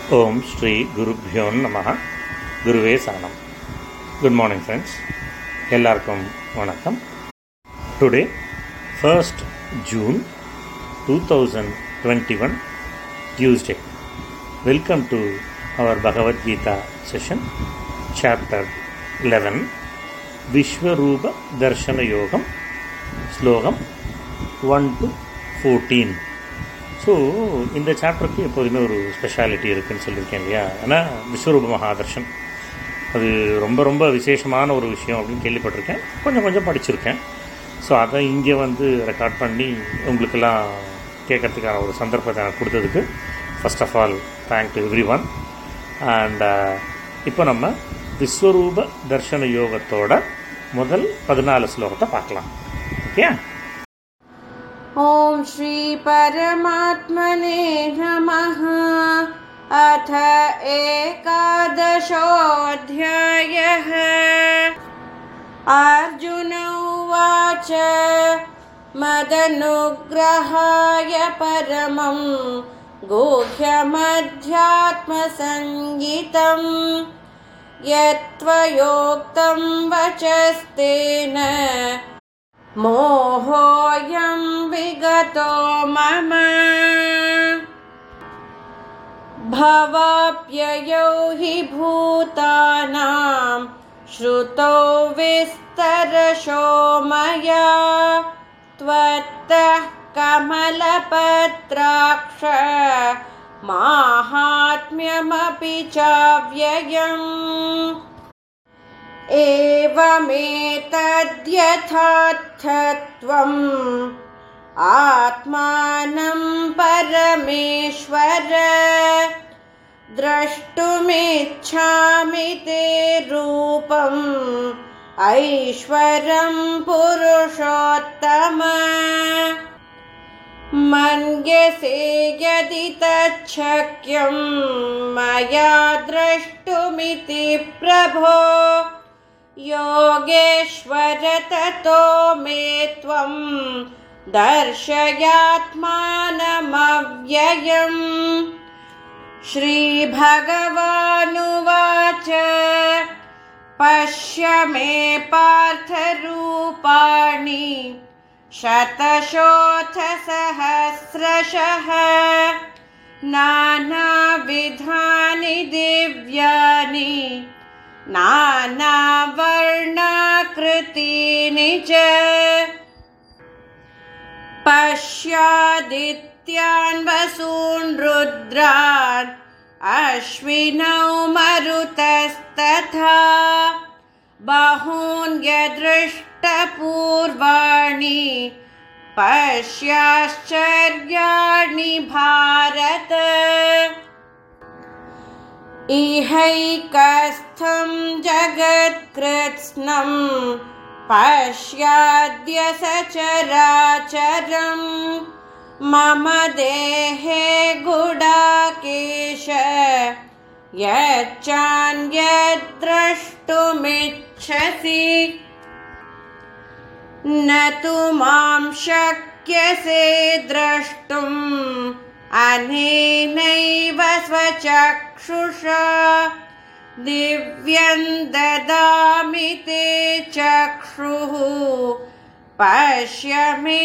ஓம் ஸ்ரீ குருப்யோ நம குருவே சரணம் குட் மார்னிங் ஃப்ரெண்ட்ஸ் எல்லாருக்கும் வணக்கம் today first June two thousand twenty one Tuesday welcome to our Bhagavad Gita session chapter eleven Vishwaroopa Darshana யோகம் ஸ்லோகம் ஒன் டு ஃபோர்டீன் ஸோ இந்த சாப்டருக்கு எப்போதுமே ஒரு ஸ்பெஷாலிட்டி இருக்குன்னு சொல்லியிருக்கேன் இல்லையா ஆனால் விஸ்வரூப மகாதர்ஷன் அது ரொம்ப ரொம்ப விசேஷமான ஒரு விஷயம் அப்படின்னு கேள்விப்பட்டிருக்கேன் கொஞ்சம் கொஞ்சம் படிச்சிருக்கேன் ஸோ அதை இங்கே வந்து ரெக்கார்ட் பண்ணி உங்களுக்கெல்லாம் கேட்கறதுக்கான ஒரு சந்தர்ப்பத்தை எனக்கு கொடுத்ததுக்கு first of all thank to everyone and இப்போ நம்ம விஸ்வரூப தர்ஷன யோகத்தோட முதல் பதினாலு ஸ்லோகத்தை பார்க்கலாம் ஓகே ॐ श्रीपरमात्मने नमः अथ एकादशोऽध्यायः अर्जुन उवाच मदनुग्रहाय परमं गुह्यमध्यात्मसङ्गीतम् यत्त्वयोक्तं वचस्तेन मोहोऽयं विगतो मम भवाप्ययौ हि भूतानां श्रुतौ विस्तरशो मया त्वत्तः कमलपत्राक्ष माहात्म्यमपि चाव्ययम् एवमेतद्यथार्थत्वम् आत्मानं परमेश्वर द्रष्टुमिच्छामि ते रूपम् ऐश्वरं पुरुषोत्तम मन्यसे यदि तच्छक्यं मया द्रष्टुमिति प्रभो योगेश्वर ततो मे त्वं दर्शयात्मानमव्ययम् श्रीभगवानुवाच पश्य मे पार्थरूपाणि शतशोऽथ सहस्रशः नानाविधानि दिव्यानि नानावर्णाकृतीनि च पश्यादित्यान् वसून् रुद्रान् अश्विनौ मरुतस्तथा बहून् यदृष्टपूर्वाणि पश्याश्चर्याणि भारत इहैकस्थं जगत्कृत्स्नम् पश्याद्य सचराचरम् मम देहे गुडाकेश यच्चान्यद्द्रष्टुमिच्छसि न तु मां शक्यसे द्रष्टुम् अनेनैव स्वचक्षुषा दिव्यं ददामि ते चक्षुः पश्य मे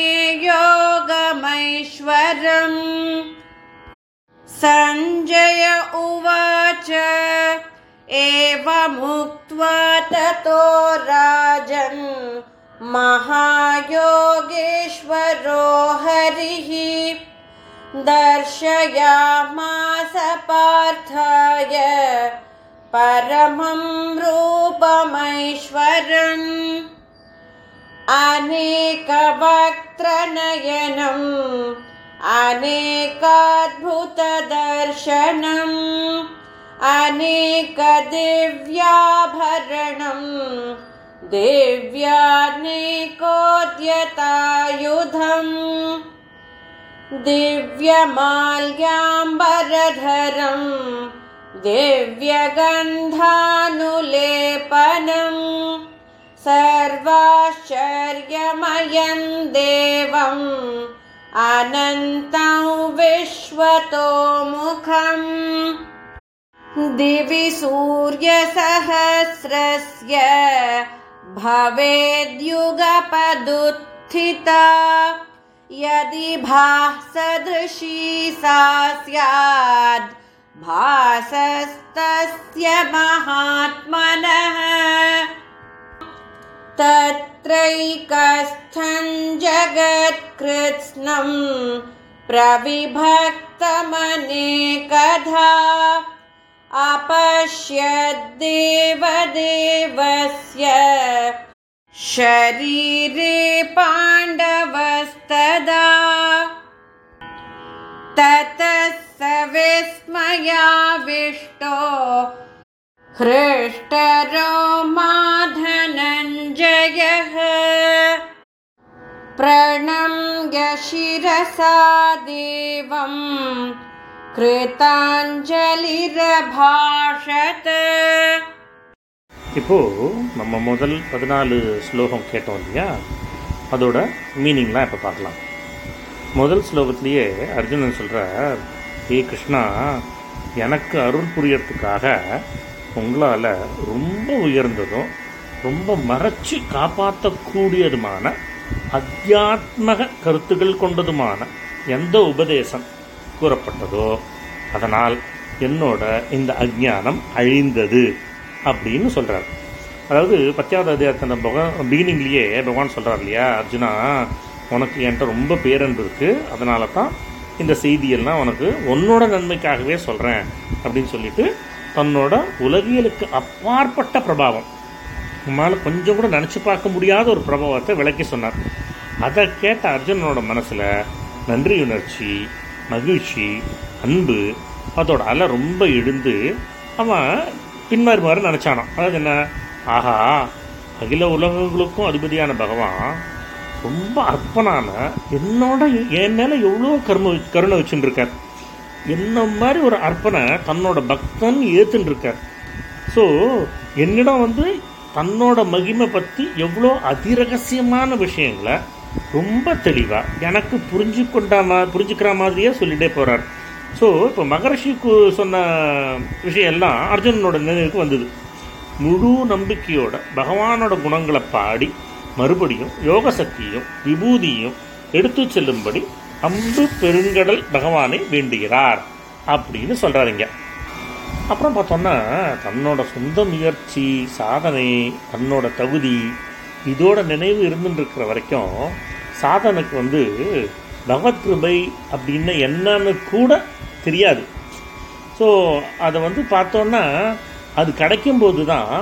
योगमैश्वरम् सञ्जय उवाच एवमुक्त्वा ततो राजन् महायोगेश्वरो हरिः दर्शयामास पार्थाय परमं रूपमैश्वरम् अनेकवक्त्रनयनम् अनेकाद्भुतदर्शनम् अनेकदिव्याभरणम् दिव्यानेकोद्यतायुधम् दिव्यमाल्याम्बरधरम् दिव्यगन्धानुलेपनम् सर्वाश्चर्यमयं देवम् अनन्तं विश्वतोमुखम् दिवि सूर्यसहस्रस्य भवेद्युगपदुत्थिता यदि भासदृशी सा स्याद् भासस्तस्य महात्मनः तत्रैकस्थं जगत्कृत्स्नं प्रविभक्तमनेकधा अपश्यद्देवदेवस्य शरीरे पाण्डवस्तदा ततः स विस्मयाविष्टो हृष्टरो माधनञ्जयः प्रणम्य शिरसा देवं कृताञ्जलिरभाषत இப்போது நம்ம முதல் பதினாலு ஸ்லோகம் கேட்டோம் இல்லையா அதோட மீனிங்லாம் இப்போ பார்க்கலாம் முதல் ஸ்லோகத்திலேயே அர்ஜுனன் சொல்கிறார் ஏ கிருஷ்ணா எனக்கு அருள் புரியறதுக்காக உங்களால் ரொம்ப உயர்ந்ததும் ரொம்ப மறைச்சு காப்பாற்றக்கூடியதுமான அத்தியாத்மக கருத்துக்கள் கொண்டதுமான எந்த உபதேசம் கூறப்பட்டதோ அதனால் என்னோட இந்த அஜ்ஞானம் அழிந்தது அப்படின்னு சொல்கிறார் அதாவது பத்தாவது அத்தியாயத்தின பகவான் பிகினிங்லேயே பகவான் சொல்கிறார் இல்லையா அர்ஜுனா உனக்கு என்கிட்ட ரொம்ப பேரன்பு இருக்குது அதனால தான் இந்த செய்தியெல்லாம் உனக்கு உன்னோட நன்மைக்காகவே சொல்கிறேன் அப்படின்னு சொல்லிட்டு தன்னோட உலகியலுக்கு அப்பாற்பட்ட பிரபாவம் உம்மால் கொஞ்சம் கூட நினச்சி பார்க்க முடியாத ஒரு பிரபாவத்தை விளக்கி சொன்னார் அதை கேட்ட அர்ஜுனனோட மனசில் நன்றி உணர்ச்சி மகிழ்ச்சி அன்பு அதோட அலை ரொம்ப எழுந்து அவன் பின்மாறுமாறு நினச்சானான் அதாவது என்ன ஆஹா அகில உலகங்களுக்கும் அதிபதியான பகவான் ரொம்ப அற்பனான என்னோட என் மேலே எவ்வளோ கரும கருணை வச்சுட்டு இருக்கார் என்ன மாதிரி ஒரு அர்ப்பனை தன்னோட பக்தன் ஏத்துன்னு இருக்கார் ஸோ என்னிடம் வந்து தன்னோட மகிமை பற்றி எவ்வளோ அதிரகசியமான விஷயங்களை ரொம்ப தெளிவாக எனக்கு புரிஞ்சு கொண்டா மா புரிஞ்சுக்கிற மாதிரியே சொல்லிட்டே போகிறார் ஸோ இப்போ மகரிஷிக்கு சொன்ன விஷயம் எல்லாம் அர்ஜுனனோட நினைவுக்கு வந்தது முழு நம்பிக்கையோட பகவானோட குணங்களை பாடி மறுபடியும் யோக சக்தியும் விபூதியும் எடுத்து செல்லும்படி அம்பு பெருங்கடல் பகவானை வேண்டுகிறார் அப்படின்னு சொல்கிறாருங்க அப்புறம் பார்த்தோன்னா தன்னோட சொந்த முயற்சி சாதனை தன்னோட தகுதி இதோட நினைவு இருந்துட்டு இருக்கிற வரைக்கும் சாதனுக்கு வந்து பகவத் கிருபை அப்படின்னு என்னன்னு கூட தெரியாது ஸோ அதை வந்து பார்த்தோன்னா அது கிடைக்கும்போது தான்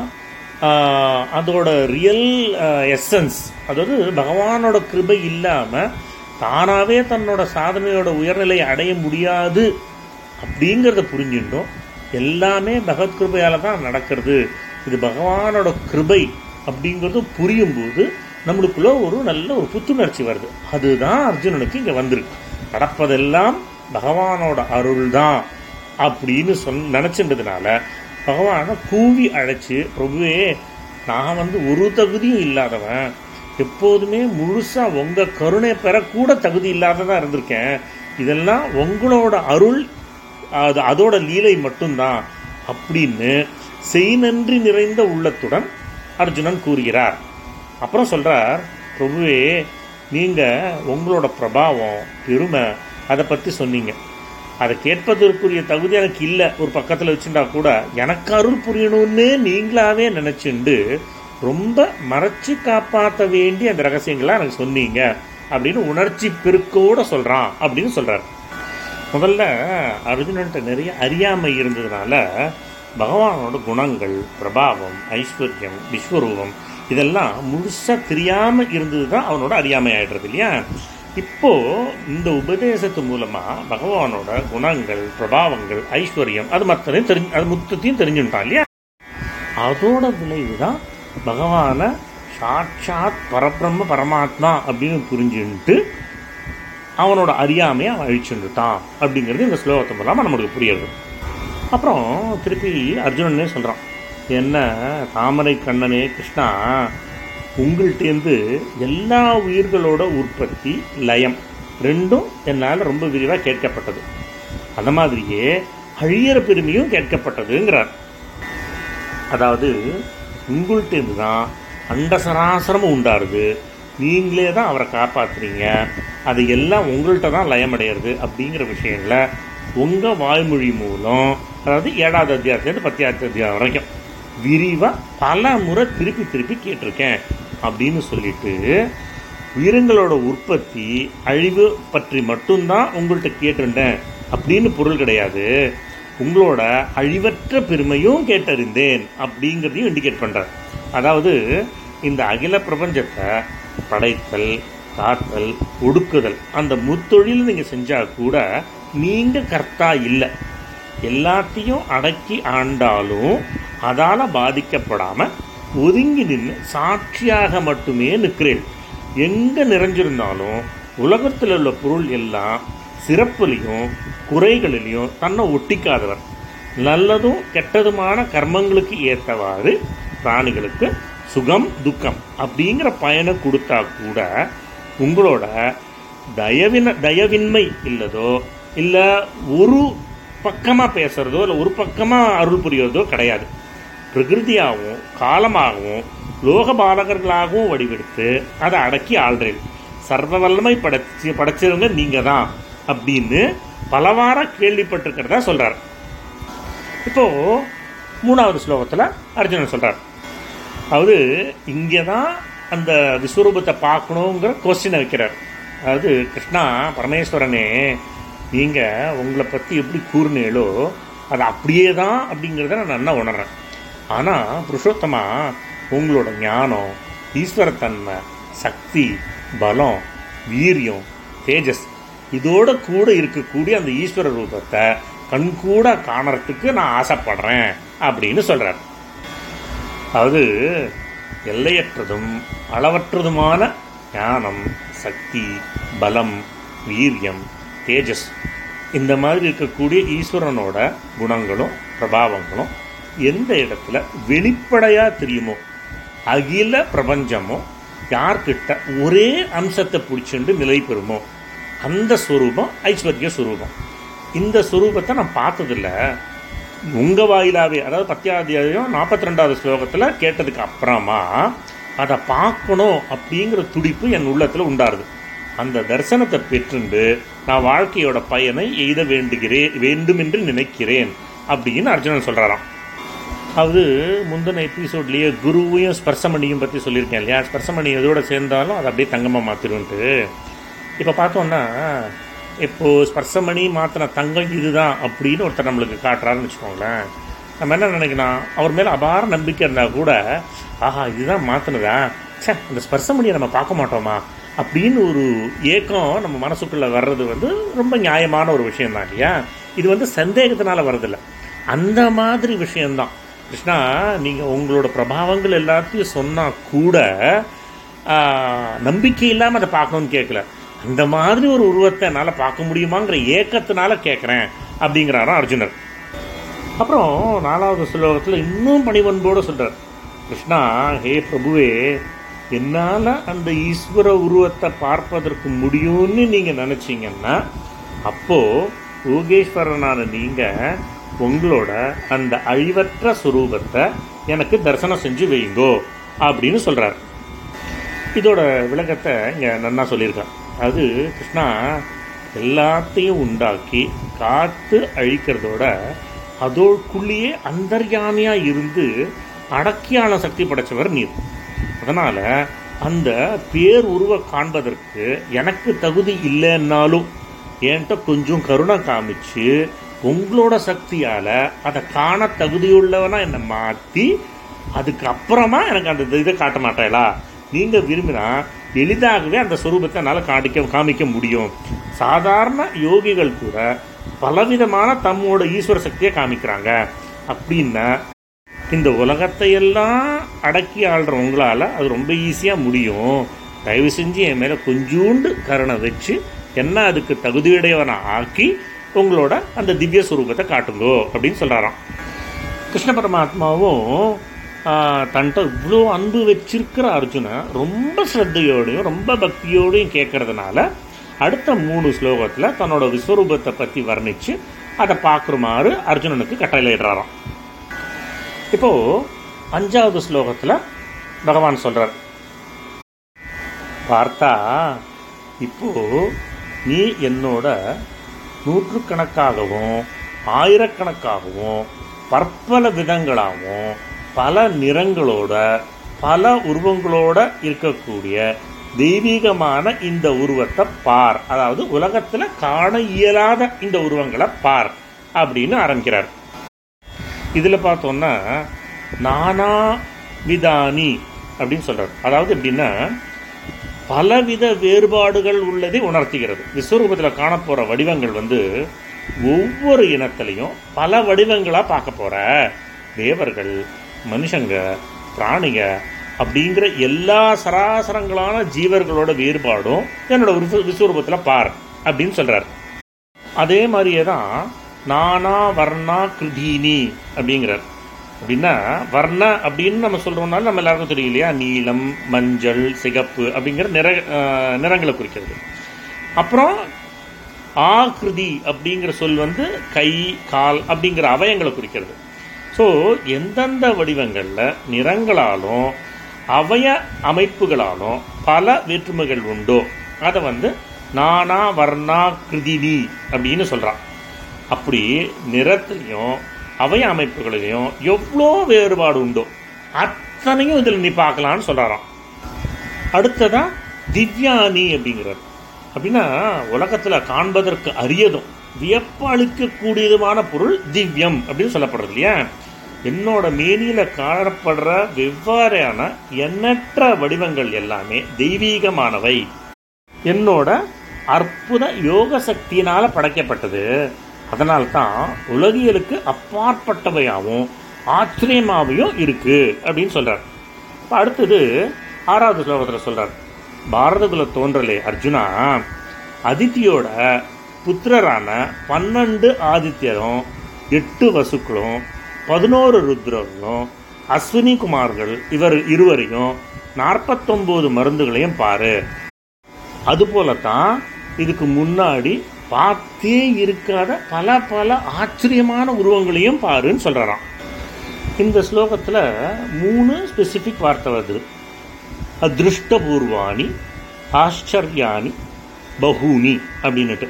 ஆஹ், அதோட ரியல் எசன்ஸ் அதாவது பகவானோட கிருபை இல்லாமல் தானாகவே தன்னோட சாதனையோட உயர்நிலையை அடைய முடியாது அப்படிங்கிறத புரிஞ்சுட்டோம் எல்லாமே பகவத் கிருபையால் தான் நடக்கிறது இது பகவானோட கிருபை அப்படிங்கிறது புரியும்போது நம்மளுக்குள்ள ஒரு நல்ல ஒரு புத்துணர்ச்சி வருது அதுதான் அர்ஜுனனுக்கு இங்கே வந்திருக்கு நடப்பதெல்லாம் பகவானோட அருள் தான் அப்படின்னு சொல் நினச்சின்றதுனால பகவானை கூவி அழைச்சு பிரபுவே நான் வந்து ஒரு தகுதியும் இல்லாதவன் எப்போதுமே முழுசா உங்க கருணை பெற கூட தகுதி இல்லாததா இருந்திருக்கேன் இதெல்லாம் உங்களோட அருள் அது அதோட லீலை மட்டும்தான் அப்படின்னு செய் நன்றி நிறைந்த உள்ளத்துடன் அர்ஜுனன் கூறுகிறார் அப்புறம் சொல்றார் பிரபுவே நீங்க உங்களோட பிரபாவம் பெருமை அதை பத்தி சொன்னீங்க அதை கேட்பதற்குரிய தகுதி எனக்கு இல்லை ஒரு பக்கத்தில் வச்சுட்டா கூட எனக்கு அருள் புரியணும்னு நீங்களாவே நினைச்சுண்டு ரொம்ப மறைச்சு காப்பாற்ற வேண்டிய அந்த ரகசியங்களை எனக்கு சொன்னீங்க அப்படின்னு உணர்ச்சி பெருக்கோட சொல்றான் அப்படின்னு சொல்றாரு முதல்ல அர்ஜுனன்ட்ட நிறைய அறியாமை இருந்ததுனால பகவானோட குணங்கள் பிரபாவம் ஐஸ்வர்யம் விஸ்வரூபம் இதெல்லாம் முழுசா தெரியாம இருந்தது தான் அவனோட அறியாமை ஆயிடுறது இல்லையா இப்போ இந்த உபதேசத்து மூலமா பகவானோட குணங்கள் பிரபாவங்கள் ஐஸ்வர்யம் அது மொத்தத்தையும் தெரிஞ்சு அது மொத்தத்தையும் தெரிஞ்சுட்டான் இல்லையா அதோட விளைவு தான் பகவானை சாட்சாத் பரபிரம்ம பரமாத்மா அப்படின்னு புரிஞ்சுன்ட்டு அவனோட அறியாமையை அவன் அழிச்சுட்டான் அப்படிங்கிறது இந்த ஸ்லோகத்தை மூலமாக நம்மளுக்கு புரியுது அப்புறம் திருப்பி அர்ஜுனனே சொல்கிறான் என்ன தாமரை கண்ணனே கிருஷ்ணா உங்கள்கிட்டேருந்து எல்லா உயிர்களோட உற்பத்தி லயம் ரெண்டும் என்னால் ரொம்ப விரிவாக கேட்கப்பட்டது அந்த மாதிரியே அழியிற பெருமையும் கேட்கப்பட்டதுங்கிறார் அதாவது உங்கள்கிட்ட தான் அண்டசராசரமும் உண்டாருது நீங்களே தான் அவரை காப்பாத்துறீங்க அது எல்லாம் உங்கள்கிட்ட தான் லயமடையிறது அப்படிங்கிற விஷயங்களை உங்கள் வாய்மொழி மூலம் அதாவது ஏழாவது அத்தியாயத்துலேருந்து பத்தியாவது அத்தியாயம் வரைக்கும் விரிவாக பல முறை திருப்பி திருப்பி கேட்டிருக்கேன் அப்படின்னு சொல்லிட்டு உயிரினங்களோட உற்பத்தி அழிவு பற்றி மட்டும்தான் உங்கள்கிட்ட கேட்டிருந்தேன் அப்படின்னு பொருள் கிடையாது உங்களோட அழிவற்ற பெருமையும் கேட்டறிந்தேன் அப்படிங்கிறதையும் இண்டிகேட் பண்றார் அதாவது இந்த அகில பிரபஞ்சத்தை படைத்தல் காத்தல் ஒடுக்குதல் அந்த முத்தொழில் நீங்க செஞ்சா கூட நீங்க கர்த்தா இல்லை எல்லாத்தையும் அடக்கி ஆண்டாலும் அதால பாதிக்கப்படாம ஒதுங்கி நின்று சாட்சியாக மட்டுமே நிற்கிறேன் எங்க நிறைஞ்சிருந்தாலும் உலகத்தில் உள்ள பொருள் எல்லாம் சிறப்புலையும் குறைகளிலையும் தன்னை ஒட்டிக்காதவர் நல்லதும் கெட்டதுமான கர்மங்களுக்கு ஏற்றவாறு பிராணிகளுக்கு சுகம் துக்கம் அப்படிங்கிற பயனை கொடுத்தா கூட உங்களோட தயவின தயவின்மை இல்லதோ இல்லை ஒரு பக்கமாக பேசுறதோ இல்லை ஒரு பக்கமாக அருள் புரியறதோ கிடையாது பிரகிருதியாகவும் காலமாகவும் லோக பாலகர்களாகவும் வடிவெடுத்து அதை அடக்கி ஆள்றேன் சர்வ வல்லமை படைச்சு படைச்சவங்க நீங்க தான் அப்படின்னு பலவார கேள்விப்பட்டிருக்கிறதா சொல்றார் இப்போ மூணாவது ஸ்லோகத்தில் அர்ஜுனன் சொல்றார் அதாவது இங்கே தான் அந்த விஸ்வரூபத்தை பார்க்கணுங்கிற கொஸ்டினை வைக்கிறார் அதாவது கிருஷ்ணா பரமேஸ்வரனே நீங்கள் உங்களை பற்றி எப்படி கூறுனீங்களோ அது அப்படியே தான் அப்படிங்கிறத நான் நல்லா உணர்றேன் ஆனால் புருஷோத்தமா உங்களோட ஞானம் ஈஸ்வரத்தன்மை சக்தி பலம் வீரியம் தேஜஸ் இதோட கூட இருக்கக்கூடிய அந்த ஈஸ்வர ரூபத்தை கண்கூட காணறதுக்கு நான் ஆசைப்படுறேன் அப்படின்னு சொல்றார் அதாவது எல்லையற்றதும் அளவற்றதுமான ஞானம் சக்தி பலம் வீரியம் தேஜஸ் இந்த மாதிரி இருக்கக்கூடிய ஈஸ்வரனோட குணங்களும் பிரபாவங்களும் எந்த இடத்துல வெளிப்படையா தெரியுமோ அகில பிரபஞ்சமும் யார்கிட்ட ஒரே அம்சத்தை பிடிச்சிண்டு நிலை பெறுமோ அந்த ஸ்வரூபம் ஐஸ்வர்ய ஸ்வரூபம் இந்த ஸ்வரூபத்தை நான் பார்த்ததில்ல உங்க வாயிலாவே அதாவது பத்தியாத்தியாயம் நாற்பத்தி ரெண்டாவது ஸ்லோகத்தில் கேட்டதுக்கு அப்புறமா அதை பார்க்கணும் அப்படிங்கிற துடிப்பு என் உள்ளத்தில் உண்டாருது அந்த தரிசனத்தை பெற்றுண்டு நான் வாழ்க்கையோட பயனை எய்த வேண்டுகிறேன் வேண்டும் என்று நினைக்கிறேன் அப்படின்னு அர்ஜுனன் சொல்றாராம் அது முந்தின எபிசோட்லேயே குருவையும் ஸ்பர்சமணியும் பற்றி சொல்லியிருக்கேன் இல்லையா ஸ்பர்சமணி எதோட சேர்ந்தாலும் அதை அப்படியே தங்கமாக மாற்றிடுன்ட்டு இப்போ பார்த்தோன்னா இப்போ ஸ்பர்சமணி மாற்றின தங்கம் இதுதான் அப்படின்னு ஒருத்தர் நம்மளுக்கு காட்டுறாருன்னு வச்சுக்கோங்களேன் நம்ம என்ன நினைக்கலாம் அவர் மேலே அபார நம்பிக்கை இருந்தால் கூட ஆஹா இதுதான் மாற்றினதா ச்சே இந்த ஸ்பர்சமணியை நம்ம பார்க்க மாட்டோமா அப்படின்னு ஒரு ஏக்கம் நம்ம மனசுக்குள்ளே வர்றது வந்து ரொம்ப நியாயமான ஒரு விஷயம் தான் இல்லையா இது வந்து சந்தேகத்தினால வர்றதில்ல அந்த மாதிரி விஷயம்தான் கிருஷ்ணா நீங்கள் உங்களோட பிரபாவங்கள் எல்லாத்தையும் சொன்னால் கூட ஆஹ், நம்பிக்கை இல்லாமல் அதை பார்க்கணும்னு கேட்கல அந்த மாதிரி ஒரு உருவத்தை என்னால் பார்க்க முடியுமாங்கிற ஏக்கத்தினால கேட்குறேன் அப்படிங்கிறாராம் அர்ஜுனர் அப்புறம் நாலாவது ஸ்லோகத்தில் இன்னும் பணிவன்போடு சொல்றார் கிருஷ்ணா ஹே பிரபுவே என்னால் அந்த ஈஸ்வர உருவத்தை பார்ப்பதற்கு முடியும்னு நீங்கள் நினச்சிங்கன்னா அப்போ யோகேஸ்வரனான நீங்கள் உங்களோட அந்த அழிவற்ற சுரூபத்தை எனக்கு தரிசனம் செஞ்சு வைங்கோ அப்படின்னு சொல்றார் இதோட விளக்கத்தை இங்கே நன்னா சொல்லியிருக்கான் அது கிருஷ்ணா எல்லாத்தையும் உண்டாக்கி காத்து அழிக்கிறதோட அதோக்குள்ளேயே அந்தர்யாமியா இருந்து அடக்கியான சக்தி படைச்சவர் நீர் அதனால அந்த பேர் உருவ காண்பதற்கு எனக்கு தகுதி இல்லைன்னாலும் என்கிட்ட கொஞ்சம் கருணை காமிச்சு உங்களோட சக்தியால அதை காண தகுதியுள்ளவனா என்னை மாத்தி அதுக்கு அப்புறமா எனக்கு அந்த இதை காட்ட மாட்டேலா நீங்க விரும்பினா எளிதாகவே அந்த சொரூபத்தை என்னால் காணிக்க காமிக்க முடியும் சாதாரண யோகிகள் கூட பலவிதமான தம்மோட ஈஸ்வர சக்தியை காமிக்கிறாங்க அப்படின்னா இந்த உலகத்தையெல்லாம் அடக்கி ஆள்ற உங்களால் அது ரொம்ப ஈஸியாக முடியும் தயவு செஞ்சு என் மேலே கொஞ்சூண்டு கருணை வச்சு என்ன அதுக்கு தகுதியுடையவனை ஆக்கி உங்களோட அந்த திவ்ய சுரூபத்தை காட்டுங்கோ அப்படின்னு சொல்கிறாராம் கிருஷ்ண பரமாத்மாவும் ஆஹ், தன்கிட்ட இவ்வளோ அன்பு வச்சிருக்கிற அர்ஜுனை ரொம்ப ஸ்ரத்தையோடையும் ரொம்ப பக்தியோடையும் கேட்கறதுனால அடுத்த மூணு ஸ்லோகத்தில் தன்னோட விஸ்வரூபத்தை பற்றி வர்ணித்து அதை பார்க்குமாறு அர்ஜுனனுக்கு கட்டளையிடுறாராம் இப்போ அஞ்சாவது ஸ்லோகத்தில் பகவான் சொல்றார் பார்த்தா இப்போ நீ என்னோட நூற்றுக்கணக்காகவும் ஆயிரக்கணக்காகவும் பற்பல விதங்களாகவும் பல நிறங்களோட பல உருவங்களோட இருக்கக்கூடிய தெய்வீகமான இந்த உருவத்தை பார் அதாவது உலகத்துல காண இயலாத இந்த உருவங்களை பார் அப்படின்னு ஆரம்பிக்கிறார் இதுல பார்த்தோம்னா நானா விதானி அப்படின்னு சொல்றார் அதாவது எப்படின்னா பலவித வேறுபாடுகள் உள்ளதை உணர்த்துகிறது விஸ்வரூபத்தில் காணப்போற வடிவங்கள் வந்து ஒவ்வொரு இனத்திலையும் பல வடிவங்களா பார்க்க போற தேவர்கள் மனுஷங்க பிராணிக அப்படிங்கிற எல்லா சராசரங்களான ஜீவர்களோட வேறுபாடும் என்னோட விஸ்வ- விஸ்வரூபத்துல பார் அப்படின்னு சொல்றார் அதே மாதிரியே தான் நானா வர்ணா கிருதீனி அப்படிங்கிறார் அப்படின்னா வர்ண அப்படின்னு நம்ம சொல்றோம்னால நம்ம எல்லாருக்கும் தெரியும் இல்லையா நீலம் மஞ்சள் சிகப்பு அப்படிங்கிற நிற அஹ், நிறங்களை குறிக்கிறது அப்புறம் ஆகிருதி அப்படிங்கிற சொல் வந்து கை கால் அப்படிங்கிற அவயங்களை குறிக்கிறது ஸோ எந்தெந்த வடிவங்களில் நிறங்களாலும் அவய அமைப்புகளாலும் பல வேற்றுமைகள் உண்டோ அதை வந்து நானா வர்ணா கிருதினி அப்படின்னு சொல்றான் அப்படி நிறத்திலையும் அவய அமைப்புகளிலையும் எவ்வளோ வேறுபாடு உண்டோ அத்தனையும் இதில் நீ பார்க்கலான்னு சொல்றாராம் அடுத்ததா திவ்யானி அப்படிங்கிறார் அப்படின்னா உலகத்துல காண்பதற்கு அரியதும் வியப்பு அளிக்கக்கூடியதுமான பொருள் திவ்யம் அப்படின்னு சொல்லப்படுறது இல்லையா என்னோட மேனியில காணப்படுற வெவ்வேறான எண்ணற்ற வடிவங்கள் எல்லாமே தெய்வீகமானவை என்னோட அற்புத யோக சக்தியினால படைக்கப்பட்டது அதனால்தான் உலகியலுக்கு அப்பாற்பட்டவையாகவும் ஆச்சரியமாவையும் இருக்கு அப்படின்னு சொல்றார் இப்ப அடுத்தது ஆறாவது ஸ்லோகத்தில் சொல்றார் பாரதகுல தோன்றலே அர்ஜுனா அதித்தியோட புத்திரரான பன்னெண்டு ஆதித்யரும் எட்டு வசுக்களும் பதினோரு ருத்ரர்களும் அஸ்வினி குமார்கள் இவர் இருவரையும் நாற்பத்தொன்பது மருந்துகளையும் பாரு அதுபோலத்தான் இதுக்கு முன்னாடி பார்த்தே இருக்காத பல பல ஆச்சரியமான உருவங்களையும் பாருன்னு சொல்றாராம் இந்த ஸ்லோகத்துல மூணு ஸ்பெசிபிக் வார்த்தை வருது அதிருஷ்டபூர்வாணி ஆச்சரியானி பகூனி அப்படின்னுட்டு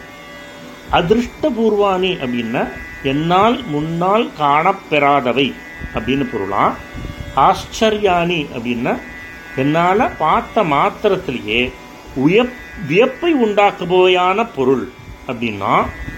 அதிருஷ்டபூர்வாணி அப்படின்னா என்னால் முன்னால் காணப்பெறாதவை அப்படின்னு பொருளாம் ஆச்சரியானி அப்படின்னா என்னால் பார்த்த மாத்திரத்திலேயே உயப் வியப்பை உண்டாக்குபவையான பொருள் அப்படின்னா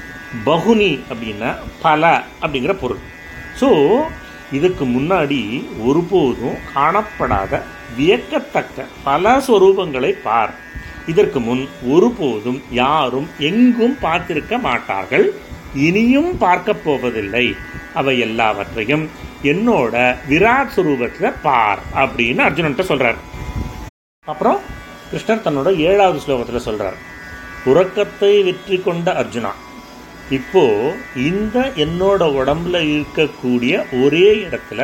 பகுனி அப்படின்னா பல அப்படிங்கிற பொருள் ஸோ இதுக்கு முன்னாடி ஒருபோதும் காணப்படாத வியக்கத்தக்க பல ஸ்வரூபங்களை பார் இதற்கு முன் ஒருபோதும் யாரும் எங்கும் பார்த்திருக்க மாட்டார்கள் இனியும் பார்க்க போவதில்லை அவை எல்லாவற்றையும் என்னோட விராட் சுரூபத்துல பார் அப்படின்னு அர்ஜுனன்ட்ட சொல்றார் அப்புறம் கிருஷ்ணர் தன்னோட ஏழாவது ஸ்லோகத்துல சொல்றார் உறக்கத்தை வெற்றி கொண்ட அர்ஜுனா இப்போ இந்த என்னோட உடம்புல இருக்கக்கூடிய ஒரே இடத்துல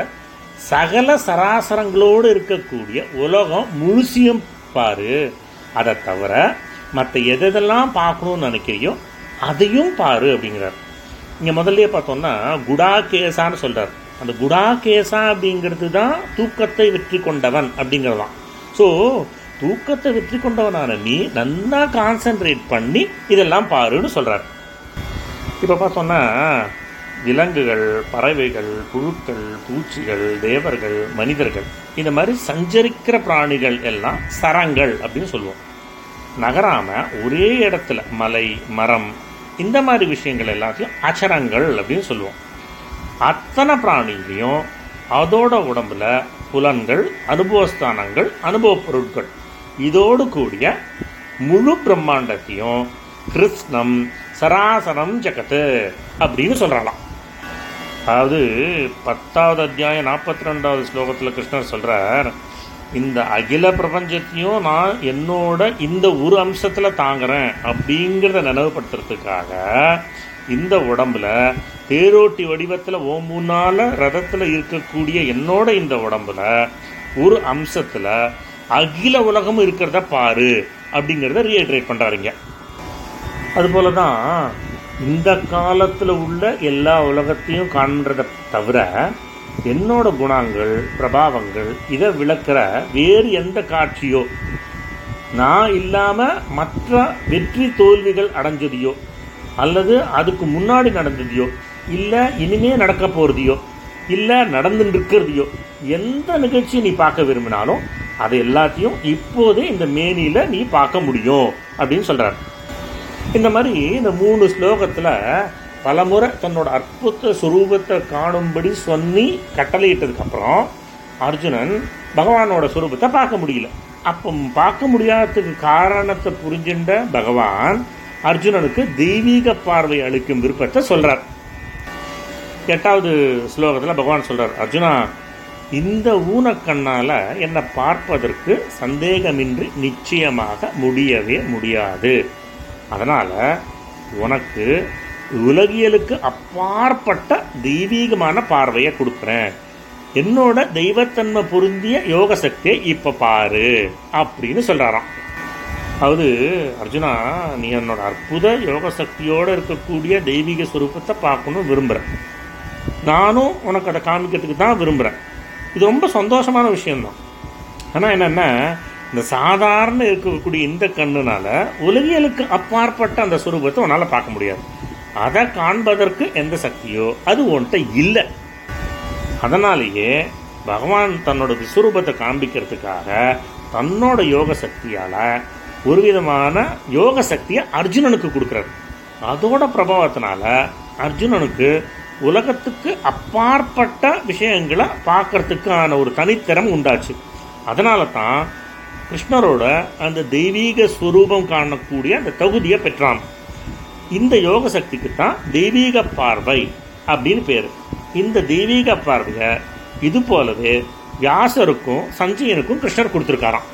சகல சராசரங்களோடு இருக்கக்கூடிய உலகம் முழுசியும் பாரு அதை தவிர மற்ற எதெல்லாம் பார்க்கணும்னு நினைக்கிறியோ அதையும் பாரு அப்படிங்கிறார் இங்க முதல்லயே பார்த்தோம்னா குடாகேசான்னு சொல்றார் அந்த குடாகேசா அப்படிங்கிறது தான் தூக்கத்தை வெற்றி கொண்டவன் அப்படிங்கிறதாம் ஸோ தூக்கத்தை வெற்றி கொண்டவனான நீ நல்லா கான்சென்ட்ரேட் பண்ணி இதெல்லாம் பாருன்னு சொல்றார் இப்போ பார்த்தோம்னா விலங்குகள் பறவைகள் புழுக்கள் பூச்சிகள் தேவர்கள் மனிதர்கள் இந்த மாதிரி சஞ்சரிக்கிற பிராணிகள் எல்லாம் சரங்கள் அப்படின்னு சொல்லுவோம் நகராம ஒரே இடத்துல மலை மரம் இந்த மாதிரி விஷயங்கள் எல்லாத்தையும் அச்சரங்கள் அப்படின்னு சொல்லுவோம் அத்தனை பிராணிகளையும் அதோட உடம்புல புலன்கள் அனுபவஸ்தானங்கள் அனுபவ பொருட்கள் இதோடு கூடிய முழு பிரம்மாண்டத்தையும் கிருஷ்ணம் சராசரம் ஜகத்து அப்படின்னு சொல்றாளாம் அதாவது பத்தாவது அத்தியாயம் நாற்பத்தி ரெண்டாவது ஸ்லோகத்தில் கிருஷ்ணர் சொல்றார் இந்த அகில பிரபஞ்சத்தையும் நான் என்னோட இந்த ஒரு அம்சத்துல தாங்குறேன் அப்படிங்கிறத நினைவுபடுத்துறதுக்காக இந்த உடம்புல தேரோட்டி வடிவத்துல ஓ முன்னால ரதத்துல இருக்கக்கூடிய என்னோட இந்த உடம்புல ஒரு அம்சத்துல அகில உலகமும் இருக்கிறத பாரு அப்படிங்கிறத ரீஹைட்ரேட் பண்றாருங்க அதுபோல தான் இந்த காலத்தில் உள்ள எல்லா உலகத்தையும் காண்றதை தவிர என்னோட குணங்கள் பிரபாவங்கள் இதை விளக்குற வேறு எந்த காட்சியோ நான் இல்லாமல் மற்ற வெற்றி தோல்விகள் அடைஞ்சதையோ அல்லது அதுக்கு முன்னாடி நடந்ததையோ இல்லை இனிமே நடக்க போகிறதையோ இல்லை நடந்துட்டு இருக்கிறதையோ எந்த நிகழ்ச்சி நீ பார்க்க விரும்பினாலும் அது எல்லாத்தையும் இப்போதே இந்த மேனியில் நீ பார்க்க முடியும் அப்படின்னு சொல்கிறார் இந்த மாதிரி இந்த மூணு ஸ்லோகத்தில் பலமுறை தன்னோட அற்புத சுரூபத்தை காணும்படி சொல்லி கட்டளையிட்டதுக்கு அப்புறம் அர்ஜுனன் பகவானோட சுரூபத்தை பார்க்க முடியல அப்போ பார்க்க முடியாததுக்கு காரணத்தை புரிஞ்சுண்ட பகவான் அர்ஜுனனுக்கு தெய்வீக பார்வை அளிக்கும் விருப்பத்தை சொல்றார் எட்டாவது ஸ்லோகத்தில் பகவான் சொல்றார் அர்ஜுனா இந்த ஊனக்கண்ணால என்னை பார்ப்பதற்கு சந்தேகமின்றி நிச்சயமாக முடியவே முடியாது அதனால உனக்கு உலகியலுக்கு அப்பாற்பட்ட தெய்வீகமான பார்வையை கொடுக்குறேன் என்னோட தெய்வத்தன்மை பொருந்திய யோக சக்தியை இப்ப பாரு அப்படின்னு சொல்றாராம் அதாவது அர்ஜுனா நீ என்னோட அற்புத யோக சக்தியோட இருக்கக்கூடிய தெய்வீக ஸ்வரூபத்தை பார்க்கணும் விரும்புகிறேன் நானும் உனக்கு அதை காமிக்கிறதுக்கு தான் விரும்புகிறேன் இது ரொம்ப சந்தோஷமான விஷயம்தான் ஆனால் என்னென்னா இந்த சாதாரண இருக்கக்கூடிய இந்த கண்ணுனால உலகியலுக்கு அப்பாற்பட்ட அந்த சுரூபத்தை உன்னால் பார்க்க முடியாது அதை காண்பதற்கு எந்த சக்தியோ அது உன்கிட்ட இல்லை அதனாலேயே பகவான் தன்னோட விஸ்வரூபத்தை காண்பிக்கிறதுக்காக தன்னோட யோக சக்தியால் ஒரு விதமான யோக சக்தியை அர்ஜுனனுக்கு கொடுக்குறாரு அதோட பிரபாவத்தினால அர்ஜுனனுக்கு உலகத்துக்கு அப்பாற்பட்ட விஷயங்களை பார்க்கறதுக்கான ஒரு தனித்திறம் உண்டாச்சு அதனால தான் கிருஷ்ணரோட அந்த தெய்வீக ஸ்வரூபம் காணக்கூடிய அந்த தகுதியை பெற்றான் இந்த யோக சக்திக்கு தான் தெய்வீக பார்வை அப்படின்னு பேர் இந்த தெய்வீக பார்வையை இது போலவே வியாசருக்கும் சஞ்சயனுக்கும் கிருஷ்ணர் கொடுத்துருக்காராம்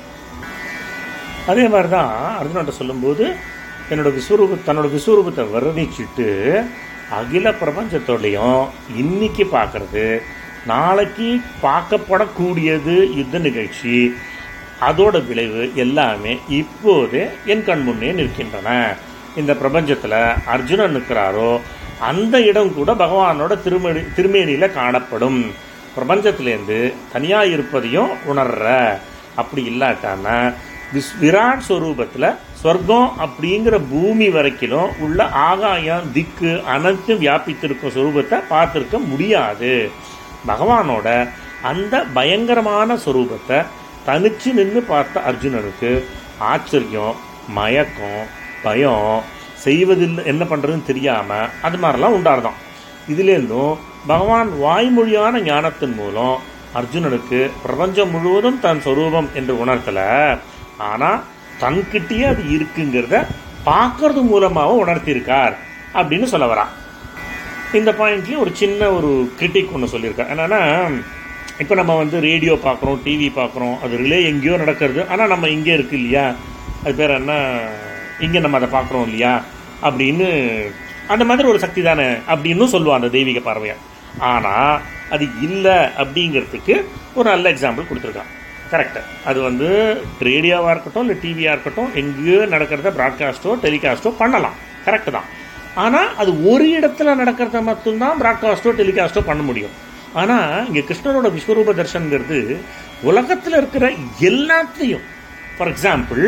அதே மாதிரி தான் அர்ஜுனன்ட்ட சொல்லும்போது என்னோட விஸ்வரூப தன்னோட விஸ்வரூபத்தை வர்ணிச்சுட்டு அகில பிரபஞ்சத்தோடையும் இன்னைக்கு பார்க்கறது நாளைக்கு பார்க்கப்படக்கூடியது யுத்த நிகழ்ச்சி அதோட விளைவு எல்லாமே இப்போதே என் கண் முன்னே நிற்கின்றன இந்த பிரபஞ்சத்தில் அர்ஜுனன் நிற்கிறாரோ அந்த இடம் கூட பகவானோட திருமணி திருமேனியில் காணப்படும் பிரபஞ்சத்திலேருந்து தனியாக இருப்பதையும் உணர்ற அப்படி இல்லாட்டானா விஸ் விராட் ஸ்வரூபத்தில் சொர்க்கம் அப்படிங்கிற பூமி வரைக்கிலும் உள்ள ஆகாயம் திக்கு அனைத்தும் வியாபித்திருக்கும் ஸ்வரூபத்தை பார்த்துருக்க முடியாது பகவானோட அந்த பயங்கரமான ஸ்வரூபத்தை தனிச்சு நின்று பார்த்த அர்ஜுனனுக்கு ஆச்சரியம் மயக்கம் பயம் செய்வதில் என்ன பண்ணுறதுன்னு தெரியாமல் அது மாதிரிலாம் உண்டாருதான் இதுலேருந்தும் பகவான் வாய்மொழியான ஞானத்தின் மூலம் அர்ஜுனனுக்கு பிரபஞ்சம் முழுவதும் தன் சொரூபம் என்று உணர்த்தல ஆனால் தன்கிட்டயே அது இருக்குங்கிறத பார்க்கறது மூலமாகவும் உணர்த்தியிருக்கார் அப்படின்னு சொல்ல வரா இந்த பாயிண்ட்லேயும் ஒரு சின்ன ஒரு கிரிட்டிக் ஒன்று சொல்லியிருக்கார் என்னன்னா இப்போ நம்ம வந்து ரேடியோ பார்க்குறோம் டிவி பார்க்குறோம் அது ரிலே எங்கேயோ நடக்கிறது ஆனால் நம்ம இங்கே இருக்கு இல்லையா அது பேர் என்ன இங்கே நம்ம அதை பார்க்குறோம் இல்லையா அப்படின்னு அந்த மாதிரி ஒரு சக்தி தானே அப்படின்னு சொல்லுவான் அந்த தெய்வீக பார்வையை ஆனால் அது இல்லை அப்படிங்கிறதுக்கு ஒரு நல்ல எக்ஸாம்பிள் கொடுத்துருக்கான் கரெக்டு அது வந்து ரேடியோவாக இருக்கட்டும் இல்லை டிவியாக இருக்கட்டும் எங்கேயோ நடக்கிறத ப்ராட்காஸ்ட்டோ டெலிகாஸ்ட்டோ பண்ணலாம் கரெக்டு தான் ஆனால் அது ஒரு இடத்துல நடக்கிறத மட்டும்தான் ப்ராட்காஸ்ட்டோ டெலிகாஸ்ட்டோ பண்ண முடியும் ஆனால் இங்கே கிருஷ்ணரோட விஸ்வரூப தர்ஷன்ங்கிறது உலகத்தில் இருக்கிற எல்லாத்தையும் ஃபார் எக்ஸாம்பிள்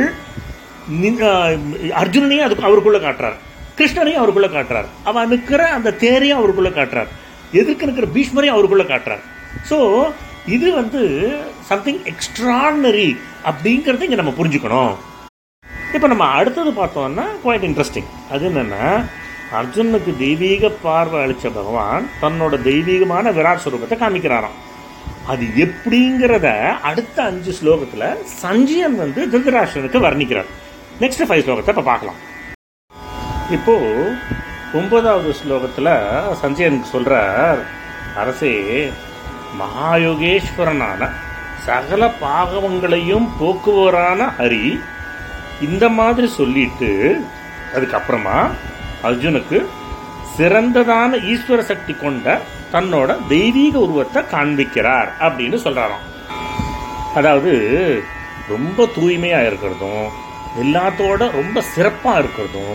அர்ஜுனனையும் அதுக்கு அவருக்குள்ள காட்டுறார் கிருஷ்ணனையும் அவருக்குள்ள காட்டுறார் அவன் நிற்கிற அந்த தேரையும் அவருக்குள்ள காட்டுறார் எதிர்க்க நிற்கிற பீஷ்மரையும் அவருக்குள்ள காட்டுறார் ஸோ இது வந்து சம்திங் எக்ஸ்ட்ரானரி அப்படிங்கிறத இங்கே நம்ம புரிஞ்சுக்கணும் இப்போ நம்ம அடுத்தது பார்த்தோம்னா குவாய்ட் இன்ட்ரெஸ்டிங் அது என்னென்னா அர்ஜுனுக்கு தெய்வீக பார்வை அளித்த பகவான் தன்னோட தெய்வீகமான விராட் ஸ்வரூபத்தை காமிக்கிறாராம் அது எப்படிங்கிறத அடுத்த அஞ்சு ஸ்லோகத்தில் சஞ்சயன் வந்து திருதராஷ்டனுக்கு வர்ணிக்கிறார் நெக்ஸ்ட் ஃபைவ் ஸ்லோகத்தை இப்போ பார்க்கலாம் இப்போ ஒன்பதாவது ஸ்லோகத்தில் சஞ்சயனுக்கு சொல்கிறார் அரசே மகாயோகேஸ்வரனான சகல பாகவங்களையும் போக்குவரான ஹரி இந்த மாதிரி சொல்லிட்டு அதுக்கப்புறமா அர்ஜுனுக்கு சிறந்ததான ஈஸ்வர சக்தி கொண்ட தன்னோட தெய்வீக உருவத்தை காண்பிக்கிறார் அப்படின்னு சொல்றாராம் அதாவது ரொம்ப தூய்மையா இருக்கிறதும் எல்லாத்தோட ரொம்ப சிறப்பா இருக்கிறதும்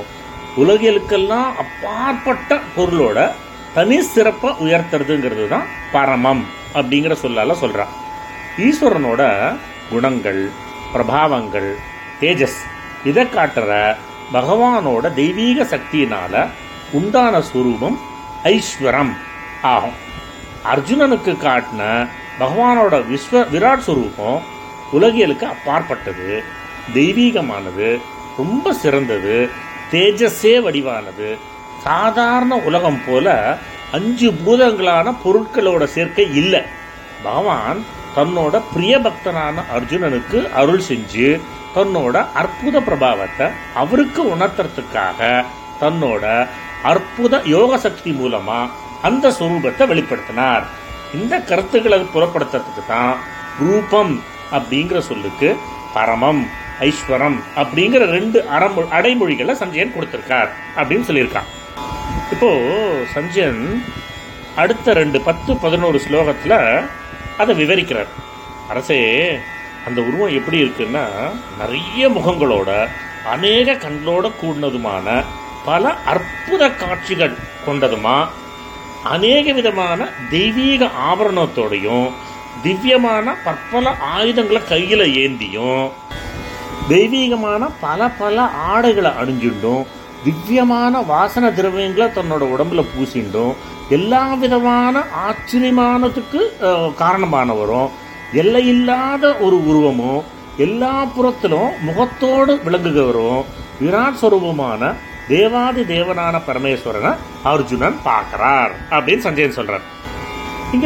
உலகிலுக்கெல்லாம் அப்பாற்பட்ட பொருளோட தனி சிறப்பை உயர்த்துறதுங்கிறது தான் பரமம் அப்படிங்கிற சொல்லால சொல்றான் ஈஸ்வரனோட குணங்கள் பிரபாவங்கள் தேஜஸ் இதை காட்டுற பகவானோட தெய்வீக சக்தியினால உண்டான ஸ்வரூபம் ஐஸ்வரம் ஆகும் அர்ஜுனனுக்கு காட்டின பகவானோட விஸ்வ விராட் ஸ்வரூபம் உலகியலுக்கு அப்பாற்பட்டது தெய்வீகமானது ரொம்ப சிறந்தது தேஜஸே வடிவானது சாதாரண உலகம் போல அஞ்சு பூதங்களான பொருட்களோட சேர்க்கை இல்லை பகவான் தன்னோட பிரிய பக்தனான அர்ஜுனனுக்கு அருள் செஞ்சு தன்னோட அற்புத பிரபாவத்தை அவருக்கு உணர்த்துறதுக்காக தன்னோட அற்புத யோக சக்தி மூலமா அந்த ஸ்வரூபத்தை வெளிப்படுத்தினார் இந்த கருத்துக்களை புறப்படுத்துறதுக்கு தான் ரூபம் அப்படிங்கிற சொல்லுக்கு பரமம் ஐஸ்வரம் அப்படிங்கிற ரெண்டு அறமொ அடைமொழிகளை சஞ்சயன் கொடுத்திருக்கார் அப்படின்னு சொல்லியிருக்கான் இப்போ சஞ்சயன் அடுத்த ரெண்டு பத்து பதினோரு ஸ்லோகத்துல அதை விவரிக்கிறார் அரசே அந்த உருவம் எப்படி இருக்குன்னா நிறைய முகங்களோட அநேக கண்களோட கூடினதுமான பல அற்புத காட்சிகள் கொண்டதுமா அநேக விதமான தெய்வீக ஆபரணத்தோடையும் திவ்யமான பற்பல ஆயுதங்களை கையில ஏந்தியும் தெய்வீகமான பல பல ஆடைகளை அணிஞ்சுண்டும் திவ்யமான வாசன திரவியங்களை தன்னோட உடம்புல பூசிண்டும் எல்லா விதமான ஆச்சரியமானதுக்கு அஹ், காரணமானவரும் எல்லையில்லாத ஒரு உருவமும் எல்லா புறத்திலும் முகத்தோடு விளங்குகிறவரும் விராட் ஸ்வரூபமான தேவாதி தேவனான பரமேஸ்வரனை அர்ஜுனன் பார்க்கிறார் அப்படின்னு சஞ்சயன் சொல்றார் இங்க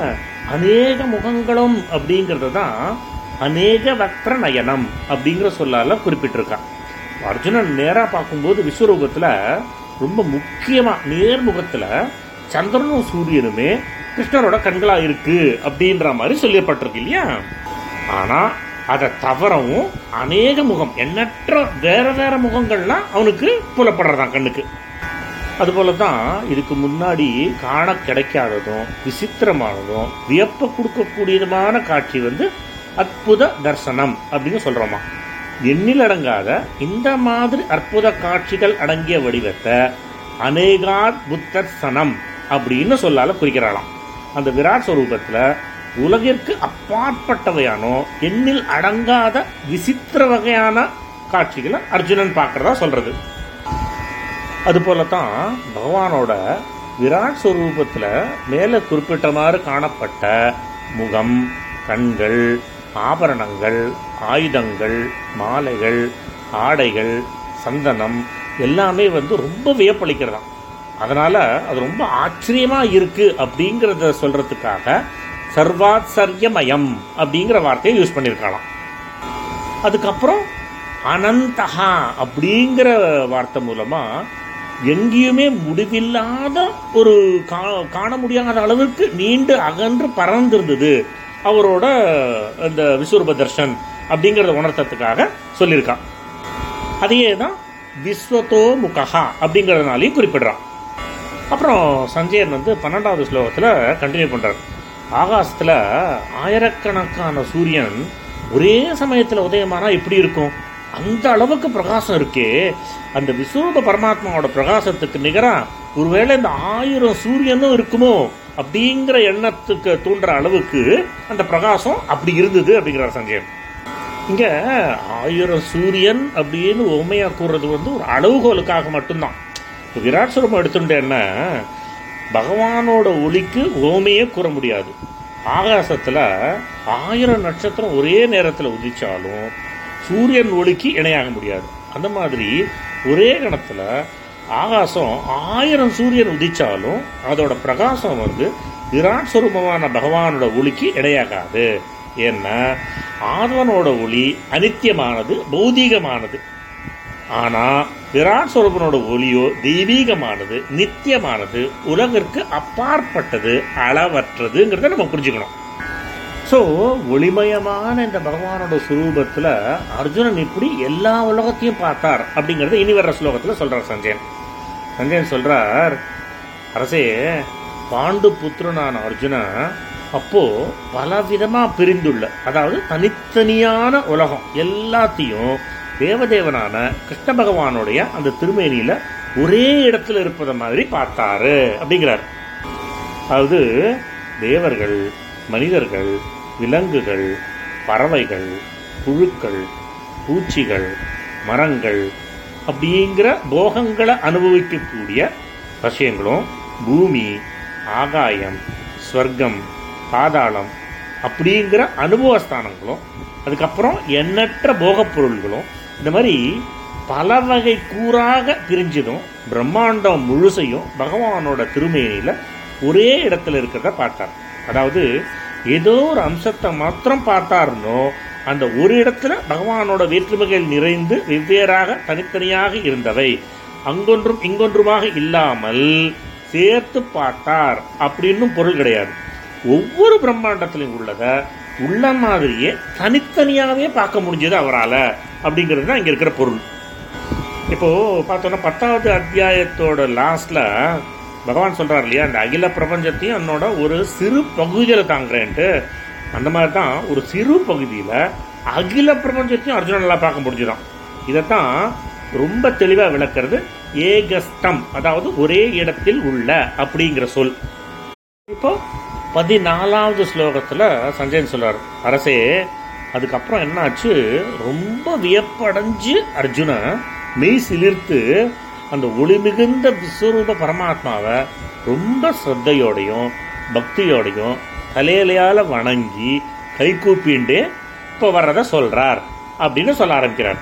அநேக முகங்களும் அப்படிங்கிறது தான் அநேக வக்ர நயனம் அப்படிங்கிற சொல்லால குறிப்பிட்டிருக்கான் அர்ஜுனன் நேரா பார்க்கும்போது விஸ்வரூபத்துல ரொம்ப முக்கியமா நேர்முகத்துல சந்திரனும் சூரியனுமே கிருஷ்ணரோட கண்களா இருக்கு அப்படின்ற மாதிரி சொல்லப்பட்டிருக்கு இல்லையா ஆனா அதை தவறவும் அநேக முகம் எண்ணற்ற வேற வேற முகங்கள்லாம் அவனுக்கு புலப்படுறதான் கண்ணுக்கு அதுபோல தான் இதுக்கு முன்னாடி காண கிடைக்காததும் விசித்திரமானதும் வியப்ப கொடுக்கக்கூடியதுமான காட்சி வந்து அற்புத தர்சனம் அப்படின்னு சொல்றோமா எண்ணிலடங்காத இந்த மாதிரி அற்புத காட்சிகள் அடங்கிய வடிவத்தை அநேகாத் புத்தர்சனம் அப்படின்னு சொல்லால குறிக்கிறாளாம் அந்த விராட் ஸ்வரூபத்துல உலகிற்கு அப்பாற்பட்டவையானோ எண்ணில் அடங்காத விசித்திர வகையான காட்சிகளை அர்ஜுனன் பார்க்கறதா சொல்றது அதுபோலத்தான் பகவானோட விராட் ஸ்வரூபத்தில் மேலே குறிப்பிட்ட மாதிரி காணப்பட்ட முகம் கண்கள் ஆபரணங்கள் ஆயுதங்கள் மாலைகள் ஆடைகள் சந்தனம் எல்லாமே வந்து ரொம்ப வியப்பளிக்கிறதாம் அதனால அது ரொம்ப ஆச்சரியமா இருக்கு அப்படிங்கிறத சொல்றதுக்காக சர்வாத்சரியமயம் அப்படிங்கிற வார்த்தையை யூஸ் பண்ணியிருக்கலாம் அதுக்கப்புறம் அனந்தஹா அப்படிங்கிற வார்த்தை மூலமா எங்கேயுமே முடிவில்லாத ஒரு கா- காண முடியாத அளவுக்கு நீண்டு அகன்று பறந்திருந்தது அவரோட இந்த விஸ்வரூப தர்ஷன் அப்படிங்கிறத உணர்த்தத்துக்காக சொல்லியிருக்கான் அதையே தான் விஸ்வத்தோ முகஹா அப்படிங்கிறதுனாலையும் குறிப்பிடுறான் அப்புறம் சஞ்சயன் வந்து பன்னெண்டாவது ஸ்லோகத்தில் கண்டினியூ பண்றார் ஆகாசத்துல ஆயிரக்கணக்கான சூரியன் ஒரே சமயத்தில் உதயமானா எப்படி இருக்கும் அந்த அளவுக்கு பிரகாசம் இருக்கே அந்த விஸ்வரூப பரமாத்மாவோட பிரகாசத்துக்கு நிகரா ஒருவேளை இந்த ஆயிரம் சூரியனும் இருக்குமோ அப்படிங்கிற எண்ணத்துக்கு தூண்டுற அளவுக்கு அந்த பிரகாசம் அப்படி இருந்தது அப்படிங்கிறார் சஞ்சயன் இங்க ஆயிரம் சூரியன் அப்படின்னு உண்மையா கூறுறது வந்து ஒரு அளவுகோலுக்காக மட்டும்தான் இப்ப விராட் சுரூபம் எடுத்துட்டேன்னா பகவானோட ஒளிக்கு ஓமையே கூற முடியாது ஆகாசத்துல ஆயிரம் நட்சத்திரம் ஒரே நேரத்துல உதிச்சாலும் சூரியன் ஒளிக்கு இணையாக முடியாது அந்த மாதிரி ஒரே கணத்துல ஆகாசம் ஆயிரம் சூரியன் உதிச்சாலும் அதோட பிரகாசம் வந்து விராட் சுரூபமான பகவானோட ஒளிக்கு இணையாகாது ஏன்னா ஆதவனோட ஒளி அனித்தியமானது பௌதீகமானது ஆனா விராட் ஸ்வரூபனோட ஒளியோ தெய்வீகமானது நித்தியமானது உலகிற்கு அப்பாற்பட்டது அளவற்றதுங்கிறத நம்ம புரிஞ்சுக்கணும் ஸோ ஒளிமயமான இந்த பகவானோட சுரூபத்துல அர்ஜுனன் இப்படி எல்லா உலகத்தையும் பார்த்தார் அப்படிங்கறத இனி வர்ற ஸ்லோகத்துல சொல்றார் சஞ்சயன் சஞ்சயன் சொல்றார் அரசே பாண்டு புத்திரனான அர்ஜுனன் அப்போ பல விதமா பிரிந்துள்ள அதாவது தனித்தனியான உலகம் எல்லாத்தையும் தேவதேவனான கிருஷ்ண பகவானுடைய அந்த திருமேனியில ஒரே இடத்துல இருப்பதை மாதிரி பார்த்தாரு அப்படிங்கிறார் அதாவது தேவர்கள் மனிதர்கள் விலங்குகள் பறவைகள் புழுக்கள் பூச்சிகள் மரங்கள் அப்படிங்கிற போகங்களை அனுபவிக்கக்கூடிய விஷயங்களும் பூமி ஆகாயம் ஸ்வர்க்கம் பாதாளம் அப்படிங்கிற அனுபவஸ்தானங்களும் அதுக்கப்புறம் எண்ணற்ற போகப் பொருள்களும் இந்த மாதிரி பல வகை கூறாக பிரிஞ்சதும் பிரம்மாண்டம் முழுசையும் பகவானோட திருமேனியில ஒரே இடத்துல இருக்கிறத பார்த்தார் அதாவது ஏதோ ஒரு அம்சத்தை மாத்திரம் பார்த்தாருனோ அந்த ஒரு இடத்துல பகவானோட வேற்றுமைகள் நிறைந்து வெவ்வேறாக தனித்தனியாக இருந்தவை அங்கொன்றும் இங்கொன்றுமாக இல்லாமல் சேர்த்து பார்த்தார் அப்படின்னும் பொருள் கிடையாது ஒவ்வொரு பிரம்மாண்டத்திலும் உள்ளத உள்ள மாதிரியே தனித்தனியாகவே பார்க்க முடிஞ்சது அவரால் அப்படிங்கிறது தான் இங்க இருக்கிற பொருள் இப்போ பார்த்தோன்னா பத்தாவது அத்தியாயத்தோட லாஸ்ட்ல பகவான் சொல்றார் இல்லையா அந்த அகில பிரபஞ்சத்தையும் என்னோட ஒரு சிறு பகுதியில் தாங்குறேன்ட்டு அந்த மாதிரி தான் ஒரு சிறு பகுதியில் அகில பிரபஞ்சத்தையும் அர்ஜுனனால பார்க்க முடிஞ்சுதான் இதைத்தான் ரொம்ப தெளிவாக விளக்குறது ஏகஸ்டம் அதாவது ஒரே இடத்தில் உள்ள அப்படிங்கிற சொல் இப்போ பதினாலாவது ஸ்லோகத்தில் சஞ்சயன் சொல்றார் அரசே அதுக்கப்புறம் என்னாச்சு ரொம்ப வியப்படைஞ்சு அர்ஜுன மெய் சிலிர்த்து அந்த ஒளி மிகுந்த விஸ்வரூப பரமாத்மாவை ரொம்ப ஸ்ரத்தையோடையும் பக்தியோடையும் தலையிலையால வணங்கி கை கூப்பிண்டு இப்போ வர்றத சொல்றார் அப்படின்னு சொல்ல ஆரம்பிக்கிறார்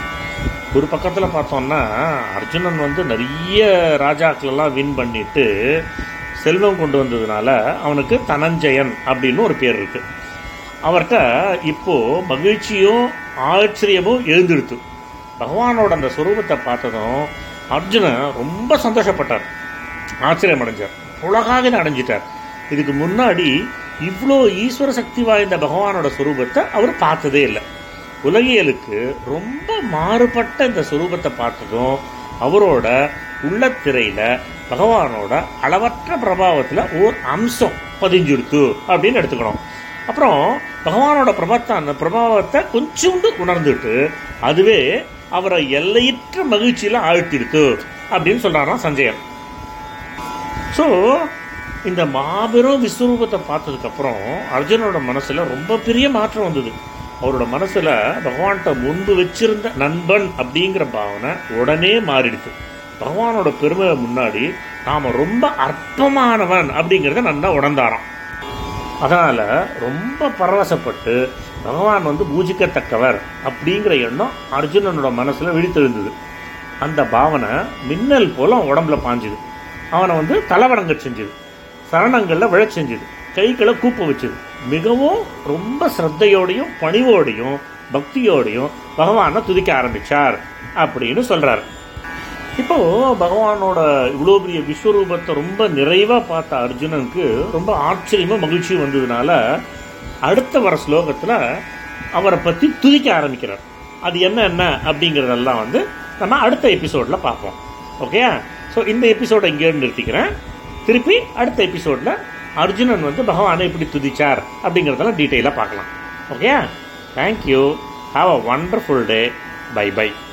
ஒரு பக்கத்தில் பார்த்தோம்னா அர்ஜுனன் வந்து நிறைய ராஜாக்கள் எல்லாம் வின் பண்ணிட்டு செல்வம் கொண்டு வந்ததுனால அவனுக்கு தனஞ்சயன் அப்படின்னு ஒரு பேர் இருக்கு அவர்கிட்ட இப்போ மகிழ்ச்சியும் ஆச்சரியமும் எழுந்திருத்து பகவானோட அந்த சுரூபத்தை பார்த்ததும் அர்ஜுனன் ரொம்ப சந்தோஷப்பட்டார் ஆச்சரியம் அடைஞ்சார் உலகாக அடைஞ்சிட்டார் இதுக்கு முன்னாடி இவ்வளோ ஈஸ்வர சக்தி வாய்ந்த பகவானோட சுரூபத்தை அவர் பார்த்ததே இல்லை உலகியலுக்கு ரொம்ப மாறுபட்ட இந்த சுரூபத்தை பார்த்ததும் அவரோட உள்ளத்திரையில பகவானோட அளவற்ற பிரபாவத்துல ஓர் அம்சம் பதிஞ்சுடுத்து அப்படின்னு எடுத்துக்கணும் அப்புறம் பகவானோட பிரபத்தை அந்த பிரபாவத்தை கொஞ்சோண்டு உணர்ந்துட்டு அதுவே அவரை எல்லையற்ற மகிழ்ச்சியில ஆழ்த்திடுத்து அப்படின்னு சொல்றாராம் சஞ்சயன் ஸோ இந்த மாபெரும் விஸ்வரூபத்தை பார்த்ததுக்கு அப்புறம் அர்ஜுனோட மனசுல ரொம்ப பெரிய மாற்றம் வந்தது அவரோட மனசுல பகவான்கிட்ட முன்பு வச்சிருந்த நண்பன் அப்படிங்கிற பாவனை உடனே மாறிடுச்சு பகவானோட பெருமை முன்னாடி நாம ரொம்ப அற்பமானவன் அப்படிங்கிறத நல்லா உணர்ந்தாராம் அதனால ரொம்ப பரவசப்பட்டு பகவான் வந்து பூஜிக்கத்தக்கவர் அப்படிங்கிற எண்ணம் அர்ஜுனனோட மனசுல விழித்தெழுந்தது அந்த பாவனை மின்னல் போல அவன் உடம்புல பாஞ்சுது அவனை வந்து தலைவணங்க செஞ்சது சரணங்கள்ல விழச் செஞ்சது கைகளை கூப்ப வச்சது மிகவும் ரொம்ப சிரத்தையோடையும் பணிவோடையும் பக்தியோடையும் பகவானை துதிக்க ஆரம்பிச்சார் அப்படின்னு சொல்றார் இப்போ பகவானோட இவ்வளோ பெரிய விஸ்வரூபத்தை ரொம்ப நிறைவா பார்த்த அர்ஜுனனுக்கு ரொம்ப ஆச்சரியமா மகிழ்ச்சி வந்ததுனால அடுத்த வர ஸ்லோகத்துல அவரை பத்தி துதிக்க ஆரம்பிக்கிறார் அது என்ன என்ன அப்படிங்கிறதெல்லாம் வந்து நம்ம அடுத்த எபிசோட்ல பார்ப்போம் ஓகே ஸோ இந்த எபிசோடை இங்கே நிறுத்திக்கிறேன் திருப்பி அடுத்த எபிசோட்ல அர்ஜுனன் வந்து பகவானை எப்படி துதிச்சார் அப்படிங்கிறதெல்லாம் டீட்டெயிலாக பார்க்கலாம் okay thank you have a wonderful day bye by